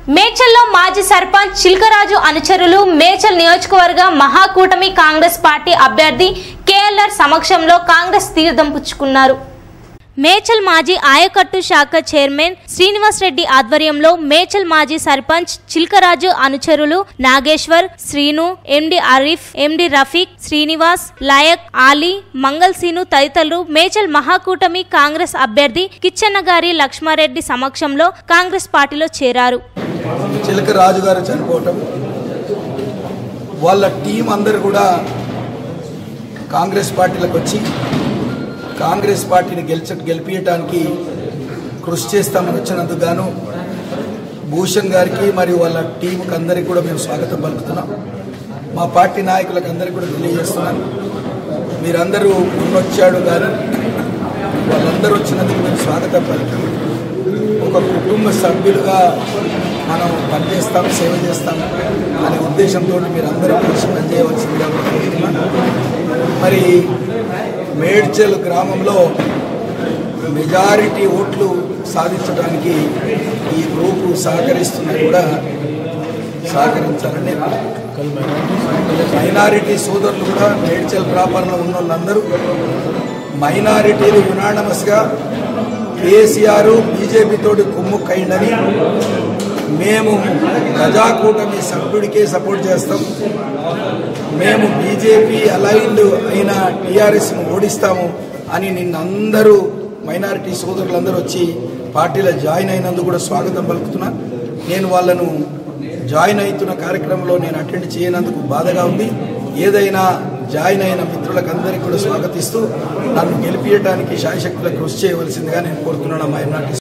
మేచల్లో మాజీ సర్పంచ్ చిల్కరాజు అనుచరులు మేచల్ నియోజకవర్గ మహాకూటమి కాంగ్రెస్ పార్టీ అభ్యర్థి కేఎల్ఆర్ సమక్షంలో కాంగ్రెస్ తీర్థం పుచ్చుకున్నారు మేచల్ మాజీ ఆయకట్టు శాఖ చైర్మన్ శ్రీనివాస్ రెడ్డి ఆధ్వర్యంలో మేచల్ మాజీ సర్పంచ్ చిల్కరాజు అనుచరులు నాగేశ్వర్ శ్రీను ఎండి ఆరిఫ్ ఎండి రఫీక్ శ్రీనివాస్ లాయక్ ఆలీ మంగల్ సీను తదితరులు మేచల్ మహాకూటమి కాంగ్రెస్ అభ్యర్థి కిచ్చెన్నగారి లక్ష్మారెడ్డి సమక్షంలో కాంగ్రెస్ పార్టీలో చేరారు చిలక రాజు గారు చనిపోవటం వాళ్ళ టీం అందరు కూడా కాంగ్రెస్ పార్టీలకు వచ్చి కాంగ్రెస్ పార్టీని గెలిచ గెలిపించడానికి కృషి చేస్తామని వచ్చినందుకు గాను భూషణ్ గారికి మరియు వాళ్ళ టీంకి అందరికీ కూడా మేము స్వాగతం పలుకుతున్నాం మా పార్టీ నాయకులకు అందరికీ కూడా తెలియజేస్తున్నాం మీరందరూ ఉన్నొచ్చాడు కానీ వాళ్ళందరూ వచ్చినందుకు మేము స్వాగతం పలుకుతాం ఒక కుటుంబ సభ్యులుగా మనం పనిచేస్తాం సేవ చేస్తాం అనే ఉద్దేశంతో మీరు అందరూ కలిసి పనిచేయవలసిందిగా కోరుతున్నాను మరి మేడ్చల్ గ్రామంలో మెజారిటీ ఓట్లు సాధించడానికి ఈ గ్రూపు సహకరిస్తున్నా కూడా సహకరించాలని మైనారిటీ సోదరులు కూడా మేడ్చల్ ప్రాపర్లో ఉన్న వాళ్ళందరూ మైనారిటీలు యునానమస్గా కేసీఆర్ బీజేపీ తోటి కుమ్ముక్కైందని మేము ప్రజాకూటమి సభ్యుడికే సపోర్ట్ చేస్తాం మేము బీజేపీ అలైన్డ్ అయిన టీఆర్ఎస్ను ఓడిస్తాము అని నిన్న అందరూ మైనారిటీ సోదరులందరూ వచ్చి పార్టీలో జాయిన్ అయినందుకు కూడా స్వాగతం పలుకుతున్నా నేను వాళ్ళను జాయిన్ అవుతున్న కార్యక్రమంలో నేను అటెండ్ చేయనందుకు బాధగా ఉంది ఏదైనా జాయిన్ అయిన మిత్రులకు అందరికీ కూడా స్వాగతిస్తూ నన్ను గెలిపించడానికి శాయశక్తులకు కృషి చేయవలసిందిగా నేను కోరుతున్నాను మైనార్టీ